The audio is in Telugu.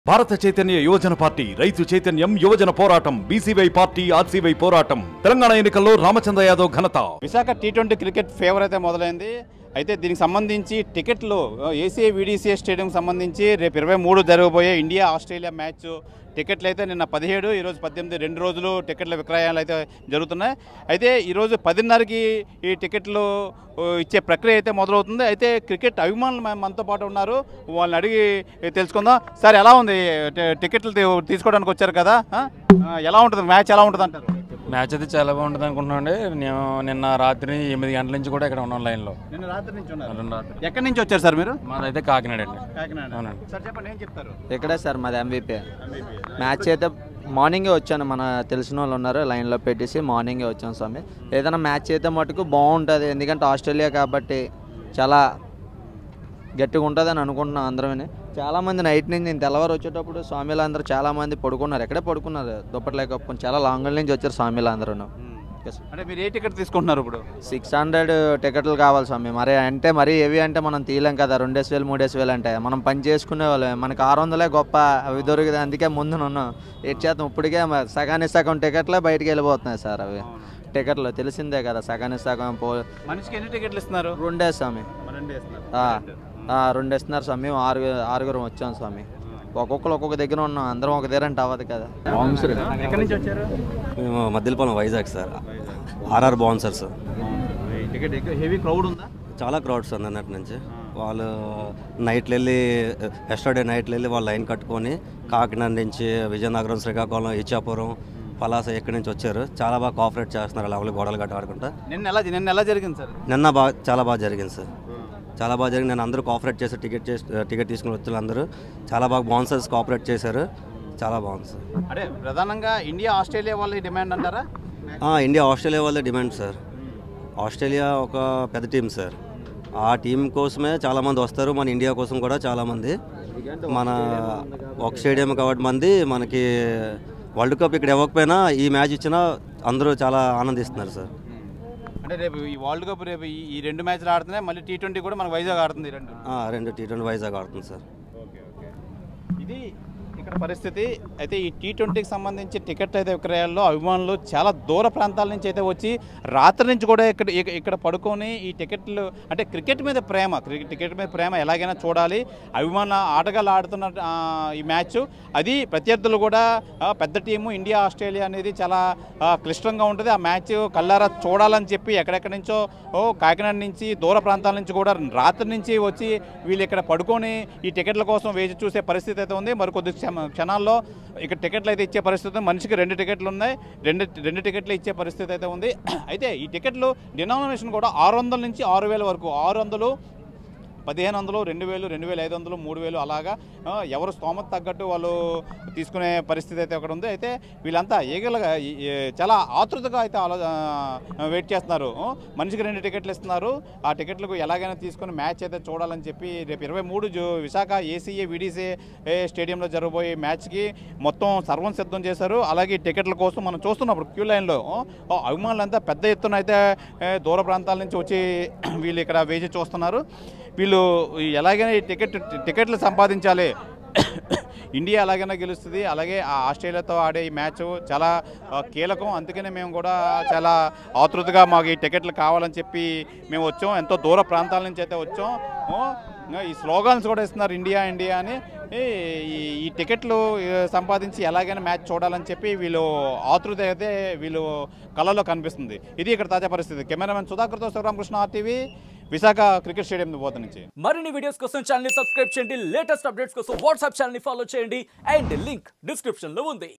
భారత చైతన్య యువజన పార్టీ రైతు చైతన్యం యువజన పోరాటం బీసీవై పార్టీ ఆర్సీవై పోరాటం తెలంగాణ ఎన్నికల్లో రామచంద్ర యాదవ్ ఘనత Visakha T twenty cricket fever అయితే మొదలైంది అయితే దీనికి సంబంధించి టికెట్లు ఏసీఐ వీడీసీఏ స్టేడియంకి సంబంధించి రేపు ఇరవై మూడు జరగబోయే ఇండియా ఆస్ట్రేలియా మ్యాచ్ టికెట్లు అయితే నిన్న పదిహేడు ఈరోజు పద్దెనిమిది రెండు రోజులు టికెట్ల విక్రయాలు అయితే జరుగుతున్నాయి అయితే ఈరోజు పదిన్నరకి ఈ టికెట్లు ఓ, ఇచ్చే ప్రక్రియ అయితే మొదలవుతుంది అయితే క్రికెట్ అభిమానులు మన- మనతో పాటు ఉన్నారు వాళ్ళని అడిగి తెలుసుకుందాం సార్ ఎలా ఉంది టి- టికెట్లు తీ- తీసుకోవడానికి వచ్చారు కదా ఆ? ఆ, ఎలా ఉంటుంది మ్యాచ్ ఎలా ఉంటుంది అంటారు మ్యాచ్ అయితే చాలా బాగుంటుంది అనుకుంటున్నాండి నేను నిన్న రాత్రి ఎనిమిది గంటల నుంచి కూడా ఇక్కడ ఉన్నాను లైన్లో నిన్న రాత్రి నుంచి ఉన్నారు నిన్న రాత్రి ఎక్కడి నుంచి వచ్చారు సార్ మీరు మాదైతే కాకినాడ అండి కాకినాడ అవునండి. సార్ చెప్పండి ఏం చెప్తారు ఇక్కడే సార్ మాది ఎంబీపీ మ్యాచ్ అయితే మార్నింగే వచ్చాను మన తెలిసిన వాళ్ళు ఉన్నారు లైన్లో పెట్టేసి మార్నింగే వచ్చాను స్వామి ఏదైనా మ్యాచ్ అయితే మటుకు బాగుంటుంది ఎందుకంటే ఆస్ట్రేలియా కాబట్టి చాలా గట్టిగా ఉంటుంది అని అనుకుంటున్నాం అందరం చాలామంది నైట్ నుంచి నేను తెల్లవారు వచ్చేటప్పుడు స్వామిలు అందరూ చాలామంది పడుకున్నారు ఎక్కడే పడుకున్నారు దుప్పట్లే కప్పుకొని చాలా లాంగ్ నుంచి వచ్చారు స్వామిలు అందరూ అంటే మీరు ఏ టికెట్ తీసుకుంటున్నారు ఇప్పుడు సిక్స్ హండ్రెడ్ టికెట్లు కావాలి స్వామి మరి అంటే మరీ ఏవి అంటే మనం తీయలేం కదా రెండేసి వేలు మూడేసి వేలు అంటే మనం పని చేసుకునే వాళ్ళం మనకి ఆరు వందలే గొప్ప అవి దొరికితే అందుకే ముందు ఉన్నాం ఏడ్ చేద్దాం ఇప్పటికే మ- సగానికి సగం టికెట్లే బయటికి వెళ్ళిపోతున్నాయి సార్ అవి టికెట్లు తెలిసిందే కదా సగానికి సగం పో మనిషికి ఎన్ని టికెట్లు ఇస్తున్నారు రెండే స్వామి రెండు ఇస్తున్నారు ఆ, ఆ, రెండు ఇస్తున్నారు స్వామి మేము ఆరు ఆరుగురం వచ్చాం స్వామి ఒక్కొక్కరు ఒక్కొక్క దగ్గర ఉన్నాం అందరం ఒక దగ్గర అంటే అవ్వదు కదా ఎక్కడి నుంచి వచ్చారు మేము మధ్యలపాలెం వైజాగ్ సార్ ఆర్ఆర్ బాగుంది sir sir ticket heavy crowd ఉందా చాలా క్రౌడ్స్ ఉంది అన్నట్టు నుంచి వాళ్ళు నైట్లు వెళ్ళి ఎస్టర్డే నైట్లు వెళ్ళి వాళ్ళు లైన్ కట్టుకొని కాకినాడ నుంచి విజయనగరం శ్రీకాకుళం ఇచ్చాపురం పలాస ఎక్కడి నుంచి వచ్చారు చాలా బాగా కోఆపరేట్ చేస్తున్నారు లెవెల్ గోడలు గట్ట ఆడుకుంటా నిన్న ఎలా నిన్న ఎలా జరిగింది సార్ నిన్న బాగా చాలా బాగా జరిగింది సార్ చాలా బాగా జరిగింది నేను అందరూ కోఆపరేట్ చేసి టికెట్ చేసి టికెట్ తీసుకుని వచ్చిన అందరూ చాలా బాగా బాన్సర్స్ కోఆపరేట్ చేశారు చాలా బాగుంది సార్ అంటే ప్రధానంగా ఇండియా ఆస్ట్రేలియా వాళ్ళ డిమాండ్ అంటారా ఆ, ఇండియా ఆస్ట్రేలియా వాళ్ళే డిమాండ్ సార్ ఆస్ట్రేలియా ఒక పెద్ద టీం సార్ ఆ టీం కోసమే చాలామంది వస్తారు మన ఇండియా కోసం కూడా చాలామంది మన ఒక స్టేడియం కాబట్టి మంది మనకి వరల్డ్ కప్ ఇక్కడ ఇవ్వకపోయినా ఈ మ్యాచ్ ఇచ్చినా అందరూ చాలా ఆనందిస్తున్నారు సార్ అంటే రేపు ఈ వరల్డ్ కప్ రేపు ఈ- ఈ రెండు మ్యాచ్లు ఆడుతున్నాయి మళ్ళీ టీ ట్వంటీ కూడా మనకు వైజాగ్ ఆడుతుంది ఈ రెండు ఆ, రెండు టీ ట్వంటీ వైజాగ్ ఆడుతుంది సార్ ఇది ఇక్కడ పరిస్థితి అయితే ఈ టీ ట్వంటీకి సంబంధించి టికెట్ అయితే విక్రయాల్లో అభిమానులు చాలా దూర ప్రాంతాల నుంచి అయితే వచ్చి రాత్రి నుంచి కూడా ఇక్కడ ఇక- ఇక్కడ పడుకొని ఈ టికెట్లు అంటే క్రికెట్ మీద ప్రేమ క్రికెట్ టికెట్ మీద ప్రేమ ఎలాగైనా చూడాలి అభిమాన ఆటగాళ్ళు ఆడుతున్న ఆ, ఈ మ్యాచ్ అది ప్రత్యర్థులు కూడా ఆ, పెద్ద టీము ఇండియా ఆస్ట్రేలియా అనేది చాలా ఆ, క్లిష్టంగా ఉంటుంది ఆ మ్యాచ్ కల్లారా చూడాలని చెప్పి ఎక్కడెక్కడి నుంచో ఓ కాకినాడ నుంచి దూర ప్రాంతాల నుంచి కూడా రాత్రి నుంచి వచ్చి వీళ్ళు ఇక్కడ పడుకొని ఈ టికెట్ల కోసం వేచి చూసే పరిస్థితి అయితే ఉంది మరి కొద్ది క్షమ- క్షణాల్లో ఇక్కడ టికెట్లు అయితే ఇచ్చే పరిస్థితి ఉంది. మనిషికి రెండు టికెట్లు ఉన్నాయి రెండు రెండు టికెట్లు ఇచ్చే పరిస్థితి అయితే ఉంది అయితే ఈ టికెట్లు డినామినేషన్ కూడా ఆరు వందల నుంచి ఆరు వేల వరకు ఆరు వందలు పదిహేను వందలు రెండు వేలు రెండు వేల ఐదు వందలు మూడు వేలు అలాగా ఆ, ఎవరు స్తోమత తగ్గట్టు వాళ్ళు తీసుకునే పరిస్థితి అయితే అక్కడ ఉంది అయితే వీళ్ళంతా ఏగలుగా ఈ- ఈ- చాలా ఆతృతగా అయితే ఆలో ఆ, వెయిట్ చేస్తున్నారు ఆ, మనిషికి రెండు టికెట్లు ఇస్తున్నారు ఆ టికెట్లకు ఎలాగైనా తీసుకుని మ్యాచ్ అయితే చూడాలని చెప్పి రేపు ఇరవై మూడు జూ విశాఖ ఏసీఏ విడిసిఏ స్టేడియంలో జరగబోయే మ్యాచ్కి మొత్తం సర్వం సిద్ధం చేశారు అలాగే ఈ టికెట్ల కోసం మనం చూస్తున్నప్పుడు క్యూ లైన్లో ఆ, అభిమానులంతా పెద్ద ఎత్తున అయితే ఏ, దూర ప్రాంతాల నుంచి వచ్చి వీళ్ళు ఇక్కడ వేచి చూస్తున్నారు వీళ్ళు ఎలాగైనా ఈ టికెట్ టికెట్లు సంపాదించాలి ఇండియా ఎలాగైనా గెలుస్తుంది అలాగే ఆ ఆస్ట్రేలియాతో ఆడే ఈ మ్యాచ్ చాలా ఆ, కీలకం అందుకనే మేము కూడా చాలా ఆతృతగా మాకు ఈ టికెట్లు కావాలని చెప్పి మేము వచ్చాం ఎంతో దూర ప్రాంతాల నుంచి అయితే వచ్చాం ఓ, ఇంకా ఈ స్లోగాన్స్ కూడా ఇస్తున్నారు ఇండియా ఇండియా అని ఈ ఈ- ఈ టికెట్లు ఆ, సంపాదించి ఎలాగైనా మ్యాచ్ చూడాలని చెప్పి వీళ్ళు ఆతృత అయితే వీళ్ళు కళలో కనిపిస్తుంది ఇది ఇక్కడ తాజా పరిస్థితి కెమెరామెన్ సుధాకర్తో Sivaramakrishna RTV Visakha cricket stadium పోత నుంచి మరిన్ని వీడియోస్ కోసం ఛానల్ ని సబ్స్క్రైబ్ చేయండి లేటెస్ట్ అప్డేట్స్ కోసం వాట్సాప్ ఛానల్ ని ఫాలో చేయండి అండ్ లింక్ డిస్క్రిప్షన్ లో ఉంది